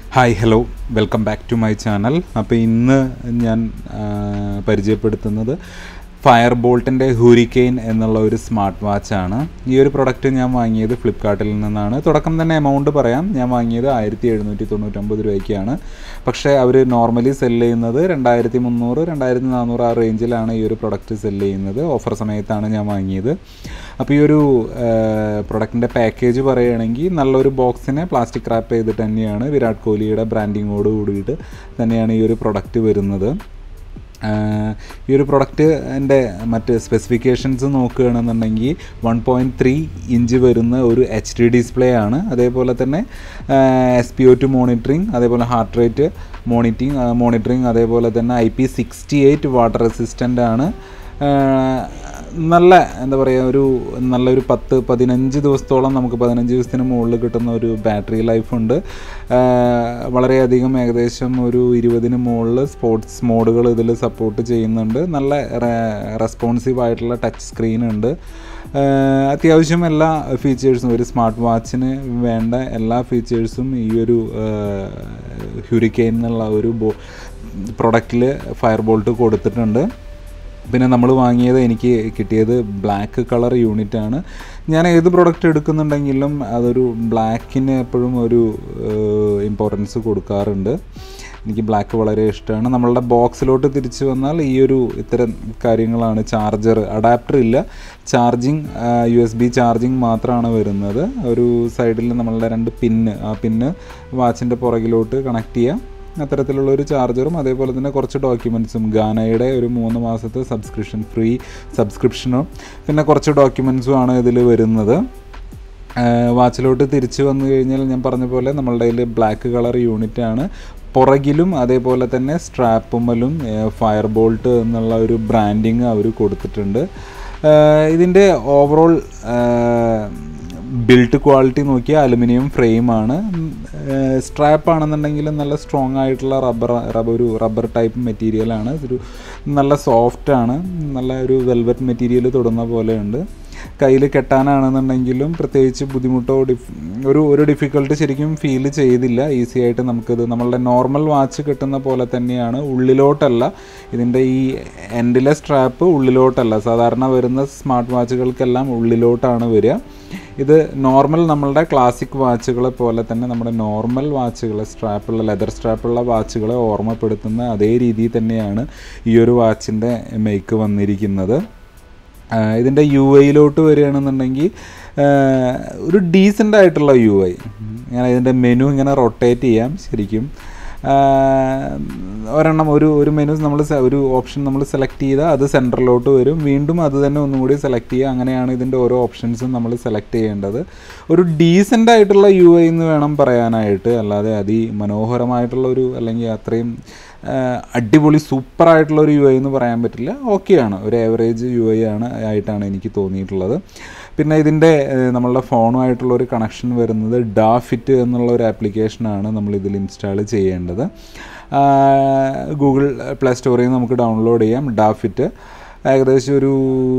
hi hello welcome back to my channel അപ്പോൾ ഇന്ന് ഞാൻ ആ, പരിചയപ്പെടുത്തുന്നത് ഫയർ ബോൾട്ടിൻ്റെ ഹൂരിക്കെയിൻ എന്നുള്ള ഒരു സ്മാർട്ട് വാച്ചാണ് ഈ ഒരു പ്രൊഡക്റ്റ് ഞാൻ വാങ്ങിയത് ഫ്ലിപ്കാർട്ടിൽ നിന്നാണ് തുടക്കം തന്നെ എമൗണ്ട് പറയാം ഞാൻ വാങ്ങിയത് ആയിരത്തി എഴുന്നൂറ്റി തൊണ്ണൂറ്റൊമ്പത് രൂപയ്ക്കാണ് പക്ഷേ അവർ നോർമലി സെല്ല് ചെയ്യുന്നത് രണ്ടായിരത്തി മുന്നൂറ് രണ്ടായിരത്തി നാനൂറ് ആ റേഞ്ചിലാണ് ഈ ഒരു പ്രൊഡക്റ്റ് സെല്ല് ചെയ്യുന്നത് ഓഫർ സമയത്താണ് ഞാൻ വാങ്ങിയത് അപ്പോൾ ഈ ഒരു പ്രൊഡക്റ്റിൻ്റെ പാക്കേജ് പറയുകയാണെങ്കിൽ നല്ലൊരു ബോക്സിനെ പ്ലാസ്റ്റിക് റാപ്പ് ചെയ്തിട്ട് തന്നെയാണ് വിരാട് കോഹ്ലിയുടെ ബ്രാൻഡിങ്ങോട് കൂടിയിട്ട് തന്നെയാണ് ഈ ഒരു പ്രൊഡക്റ്റ് വരുന്നത് ആഹ് ഈ ഒരു പ്രൊഡക്റ്റിൻ്റെ മറ്റ് സ്പെസിഫിക്കേഷൻസ് നോക്കുകയാണെന്നുണ്ടെങ്കിൽ വൺ പോയിൻറ്റ് ത്രീ ഇഞ്ച് വരുന്ന ഒരു എച്ച് ഡി ഡിസ്പ്ലേ ആണ് അതേപോലെ തന്നെ S P O two monitoring അതേപോലെ ഹാർട്ട് റേറ്റ് മോണിറ്റിങ് മോണിറ്ററിങ് അതേപോലെ തന്നെ I P sixty eight water resistant ആണ് ആഹ് നല്ല എന്താ പറയുക ഒരു നല്ലൊരു പത്ത് പതിനഞ്ച് ദിവസത്തോളം നമുക്ക് പതിനഞ്ച് ദിവസത്തിന് മുകളിൽ കിട്ടുന്ന ഒരു ബാറ്ററി ലൈഫ് ഉണ്ട് ആഹ് വളരെയധികം ഏകദേശം ഒരു ഇരുപതിന് മുകളിൽ സ്പോർട്സ് മോഡുകൾ ഇതിൽ സപ്പോർട്ട് ചെയ്യുന്നുണ്ട് നല്ല റെസ്പോൺസീവ് ആയിട്ടുള്ള ടച്ച് സ്ക്രീൻ ഉണ്ട് ആഹ് അത്യാവശ്യം എല്ലാ ഫീച്ചേഴ്സും ഒരു സ്മാർട്ട് വാച്ചിന് വേണ്ട എല്ലാ ഫീച്ചേഴ്സും ഈ ഒരു ഹ്യൂരിക്കെയിൻ എന്നുള്ള ഒരു ബോ പ്രൊഡക്റ്റിൽ ഫയർ ബോൾട്ട് കൊടുത്തിട്ടുണ്ട് പിന്നെ നമ്മൾ വാങ്ങിയത് എനിക്ക് കിട്ടിയത് ബ്ലാക്ക് കളർ യൂണിറ്റ് ആണ് ഞാൻ ഏത് പ്രൊഡക്റ്റ് എടുക്കുന്നുണ്ടെങ്കിലും അതൊരു ബ്ലാക്കിന് എപ്പോഴും ഒരു ഇമ്പോർട്ടൻസ് കൊടുക്കാറുണ്ട് എനിക്ക് ബ്ലാക്ക് വളരെ ഇഷ്ടമാണ് നമ്മളുടെ ബോക്സിലോട്ട് തിരിച്ചു വന്നാൽ ഈ ഒരു ഇത്തരം കാര്യങ്ങളാണ് ചാർജർ അഡാപ്റ്റർ ഇല്ല charging U S B charging മാത്രമാണ് വരുന്നത് ഒരു സൈഡിൽ നമ്മളുടെ രണ്ട് പിന്ന് ആ പിന്ന് വാച്ചിൻ്റെ പുറകിലോട്ട് കണക്ട് ചെയ്യാം അത്തരത്തിലുള്ള ഒരു ചാർജറും അതേപോലെ തന്നെ കുറച്ച് ഡോക്യുമെൻറ്റ്സും ഗാനയുടെ ഒരു മൂന്ന് മാസത്തെ സബ്സ്ക്രിപ്ഷൻ ഫ്രീ സബ്സ്ക്രിപ്ഷനും പിന്നെ കുറച്ച് ഡോക്യുമെൻറ്റ്സും ആണ് ഇതിൽ വരുന്നത് വാച്ചിലോട്ട് തിരിച്ചു വന്നു കഴിഞ്ഞാൽ ഞാൻ പറഞ്ഞ പോലെ നമ്മളുടെ കയ്യിൽ ബ്ലാക്ക് കളർ യൂണിറ്റ് ആണ് പുറകിലും അതേപോലെ തന്നെ സ്ട്രാപ്പുമ്മലും ഫയർ ബോൾട്ട് എന്നുള്ള ഒരു ബ്രാൻഡിങ് അവർ കൊടുത്തിട്ടുണ്ട് ഇതിൻ്റെ ഓവറോൾ ബിൽറ്റ് ക്വാളിറ്റി നോക്കിയാൽ അലുമിനിയം ഫ്രെയിമാണ് സ്ട്രാപ്പ് ആണെന്നുണ്ടെങ്കിൽ നല്ല സ്ട്രോങ് ആയിട്ടുള്ള റബ്ബർ റബ്ബർ ഒരു റബ്ബർ ടൈപ്പ് മെറ്റീരിയലാണ് ഒരു നല്ല സോഫ്റ്റ് ആണ് നല്ല ഒരു വെൽവെറ്റ് മെറ്റീരിയൽ തൊടുന്ന പോലെയുണ്ട് കയ്യിൽ കെട്ടാനാണെന്നുണ്ടെങ്കിലും പ്രത്യേകിച്ച് ബുദ്ധിമുട്ടോ ഡിഫ് ഒരു ഒരു ഡിഫിക്കൽട്ട് ശരിക്കും ഫീൽ ചെയ്തില്ല ഈസി ആയിട്ട് നമുക്കിത് നമ്മളുടെ നോർമൽ വാച്ച് കിട്ടുന്ന പോലെ തന്നെയാണ് ഉള്ളിലോട്ടല്ല ഇതിൻ്റെ ഈ എൻഡിലെ സ്ട്രാപ്പ് ഉള്ളിലോട്ടല്ല സാധാരണ വരുന്ന സ്മാർട്ട് വാച്ചുകൾക്കെല്ലാം ഉള്ളിലോട്ടാണ് വരിക ഇത് നോർമൽ നമ്മളുടെ ക്ലാസിക് വാച്ചുകളെ പോലെ തന്നെ നമ്മുടെ നോർമൽ വാച്ചുകളെ സ്ട്രാപ്പുള്ള ലെതർ സ്ട്രാപ്പുള്ള വാച്ചുകളെ ഓർമ്മപ്പെടുത്തുന്ന അതേ രീതിയിൽ തന്നെയാണ് ഈ ഒരു വാച്ചിൻ്റെ മേക്ക് വന്നിരിക്കുന്നത് ആഹ് ഇതിൻ്റെ യു ഐയിലോട്ട് വരികയാണെന്നുണ്ടെങ്കിൽ ആഹ് ഒരു ഡീസൻ്റ് ആയിട്ടുള്ള യു ഐ ഇങ്ങനെ ഇതിൻ്റെ മെനു ഇങ്ങനെ റൊട്ടേറ്റ് ചെയ്യാം ശരിക്കും ആഹ് ഒരെണ്ണം ഒരു ഒരു മെനു നമ്മൾ ഒരു ഓപ്ഷൻ നമ്മൾ സെലക്ട് ചെയ്താൽ അത് സെൻറ്ററിലോട്ട് വരും വീണ്ടും അത് തന്നെ ഒന്നും കൂടി സെലക്ട് ചെയ്യുക അങ്ങനെയാണ് ഇതിൻ്റെ ഓരോ ഓപ്ഷൻസും നമ്മൾ സെലക്ട് ചെയ്യേണ്ടത് ഒരു ഡീസൻ്റ് ആയിട്ടുള്ള യു ഐ എന്ന് വേണം പറയാനായിട്ട് അല്ലാതെ അതിമനോഹരമായിട്ടുള്ള ഒരു അല്ലെങ്കിൽ അത്രയും ആഹ് അടിപൊളി സൂപ്പറായിട്ടുള്ള ഒരു യു ഐ എന്ന് പറയാൻ പറ്റില്ല ഓക്കെയാണ് ഒരു ആവറേജ് യു ഐ ആണ് ആയിട്ടാണ് എനിക്ക് തോന്നിയിട്ടുള്ളത് പിന്നെ ഇതിൻ്റെ ഏഹ് നമ്മളുടെ ഫോണുമായിട്ടുള്ള ഒരു കണക്ഷൻ വരുന്നത് ഡാഫിറ്റ് എന്നുള്ള ഒരു ആപ്ലിക്കേഷനാണ് നമ്മൾ ഇതിൽ ഇൻസ്റ്റാൾ ചെയ്യേണ്ടത് ഗൂഗിൾ പ്ലേ സ്റ്റോറിൽ നിന്ന് നമുക്ക് ഡൗൺലോഡ് ചെയ്യാം ഡാഫിറ്റ് ഏകദേശം ഒരു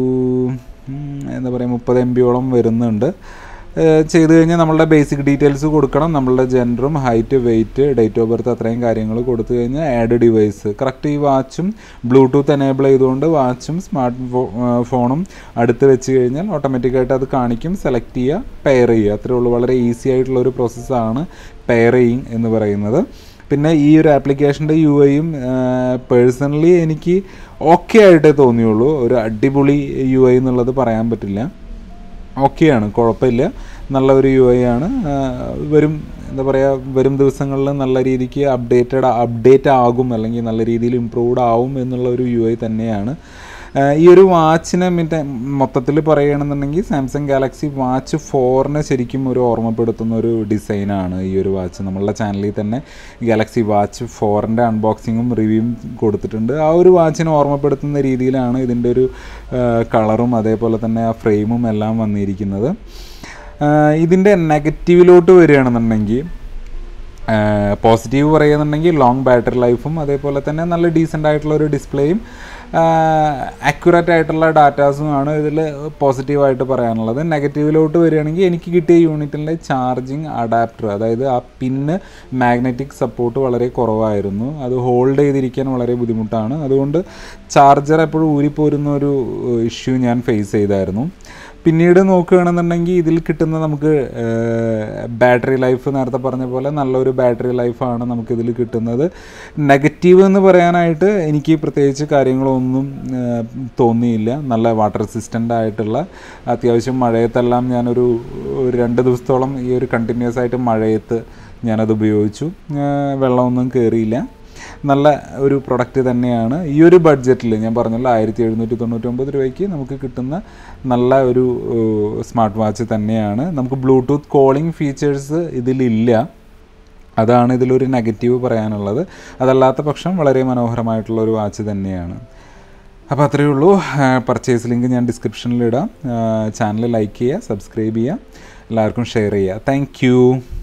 ഉം, എന്താ പറയുക മുപ്പത് എം ബിയോളം വരുന്നുണ്ട് ഏഹ് ചെയ്ത് കഴിഞ്ഞാൽ നമ്മളുടെ ബേസിക് ഡീറ്റെയിൽസ് കൊടുക്കണം നമ്മളുടെ ജെൻഡറും height weight date of birth അത്രയും കാര്യങ്ങൾ കൊടുത്തു കഴിഞ്ഞാൽ ആഡ് ഡിവൈസ് കറക്റ്റ് ഈ വാച്ചും ബ്ലൂടൂത്ത് എനേബിൾ ചെയ്തുകൊണ്ട് വാച്ചും സ്മാർട്ട് ഫോണും അടുത്ത് വെച്ച് കഴിഞ്ഞാൽ ഓട്ടോമാറ്റിക്കായിട്ട് അത് കാണിക്കും സെലക്ട് ചെയ്യുക പെയർ ചെയ്യുക അത്രേ ഉള്ളൂ വളരെ ഈസി ആയിട്ടുള്ള ഒരു പ്രോസസ്സാണ് പെയറിങ് എന്ന് പറയുന്നത് പിന്നെ ഈ ഒരു ആപ്ലിക്കേഷൻ്റെ യു ഐയും പേഴ്സണലി എനിക്ക് ഓക്കെ ആയിട്ടേ തോന്നിയുള്ളൂ ഒരു അടിപൊളി യു ഐ എന്നുള്ളത് പറയാൻ പറ്റില്ല ഓക്കെയാണ് കുഴപ്പമില്ല നല്ല ഒരു യു ഐ ആണ് ആ, വരും എന്താ പറയുക വരും ദിവസങ്ങളിൽ നല്ല രീതിക്ക് അപ്ഡേറ്റഡ് അപ്ഡേറ്റ് ആകും അല്ലെങ്കിൽ നല്ല രീതിയിൽ ഇമ്പ്രൂവ്ഡ് ആവും എന്നുള്ള ഒരു യു ഐ തന്നെയാണ് ആ, ഈ ഒരു വാച്ചിനെ മറ്റേ മൊത്തത്തിൽ പറയുകയാണെന്നുണ്ടെങ്കിൽ സാംസങ് ഗാലക്സി വാച്ച് ഫോറിനെ ശരിക്കും ഒരു ഓർമ്മപ്പെടുത്തുന്ന ഒരു ഡിസൈനാണ് ഈ ഒരു വാച്ച് നമ്മളുടെ ചാനലിൽ തന്നെ ഗാലക്സി വാച്ച് ഫോറിൻ്റെ അൺബോക്സിങ്ങും റിവ്യൂവും കൊടുത്തിട്ടുണ്ട് ആ ഒരു വാച്ചിനെ ഓർമ്മപ്പെടുത്തുന്ന രീതിയിലാണ് ഇതിൻ്റെ ഒരു കളറും അതേപോലെ തന്നെ ആ ഫ്രെയിമും എല്ലാം വന്നിരിക്കുന്നത് ഇതിൻ്റെ നെഗറ്റീവിലോട്ട് വരികയാണെന്നുണ്ടെങ്കിൽ പോസിറ്റീവ് പറയുന്നുണ്ടെങ്കിൽ ലോങ് ബാറ്ററി ലൈഫും അതേപോലെ തന്നെ നല്ല ഡീസൻ്റ് ആയിട്ടുള്ള ഒരു ഡിസ്പ്ലേയും അക്യുറേറ്റ് ആയിട്ടുള്ള ഡാറ്റാസുമാണ് ഇതിൽ പോസിറ്റീവായിട്ട് പറയാനുള്ളത് നെഗറ്റീവിലോട്ട് വരികയാണെങ്കിൽ എനിക്ക് കിട്ടിയ യൂണിറ്റിൻ്റെ ചാർജിങ് അഡാപ്റ്റർ അതായത് ആ പിന്ന് മാഗ്നറ്റിക് സപ്പോർട്ട് വളരെ കുറവായിരുന്നു അത് ഹോൾഡ് ചെയ്തിരിക്കാൻ വളരെ ബുദ്ധിമുട്ടാണ് അതുകൊണ്ട് ചാർജർ എപ്പോഴും ഊരിപ്പോരുന്ന ഒരു ഇഷ്യൂ ഞാൻ ഫേസ് ചെയ്തായിരുന്നു പിന്നീട് നോക്കുകയാണെന്നുണ്ടെങ്കിൽ ഇതിൽ കിട്ടുന്ന നമുക്ക് ബാറ്ററി ലൈഫ് നേരത്തെ പറഞ്ഞ പോലെ നല്ലൊരു ബാറ്ററി ലൈഫാണ് നമുക്കിതിൽ കിട്ടുന്നത് നെഗറ്റീവ് എന്ന് പറയാനായിട്ട് എനിക്ക് പ്രത്യേകിച്ച് കാര്യങ്ങളൊന്നും ഏഹ്, തോന്നിയില്ല നല്ല വാട്ടർ റെസിസ്റ്റൻ്റ് ആയിട്ടുള്ള അത്യാവശ്യം മഴയത്തെല്ലാം ഞാനൊരു ഒരു രണ്ട് ദിവസത്തോളം ഈ ഒരു കണ്ടിന്യൂസ് ആയിട്ട് മഴയത്ത് ഞാനത് ഉപയോഗിച്ചു ഏഹ്, വെള്ളമൊന്നും കയറിയില്ല നല്ല ഒരു പ്രൊഡക്റ്റ് തന്നെയാണ് ഈ ഒരു ബഡ്ജറ്റിൽ ഞാൻ പറഞ്ഞല്ലോ ആയിരത്തി എഴുന്നൂറ്റി തൊണ്ണൂറ്റൊമ്പത് രൂപയ്ക്ക് നമുക്ക് കിട്ടുന്ന നല്ല ഒരു സ്മാർട്ട് വാച്ച് തന്നെയാണ് നമുക്ക് ബ്ലൂടൂത്ത് കോളിംഗ് ഫീച്ചേഴ്സ് ഇതിലില്ല അതാണ് ഇതിലൊരു നെഗറ്റീവ് പറയാനുള്ളത് അതല്ലാത്ത പക്ഷം വളരെ മനോഹരമായിട്ടുള്ള ഒരു വാച്ച് തന്നെയാണ് അപ്പോൾ അത്രയേ ഉള്ളൂ പർച്ചേസ് ലിങ്ക് ഞാൻ ഡിസ്ക്രിപ്ഷനിൽ ഇടാം ചാനൽ ലൈക്ക് ചെയ്യുക സബ്സ്ക്രൈബ് ചെയ്യുക എല്ലാവർക്കും ഷെയർ ചെയ്യുക താങ്ക്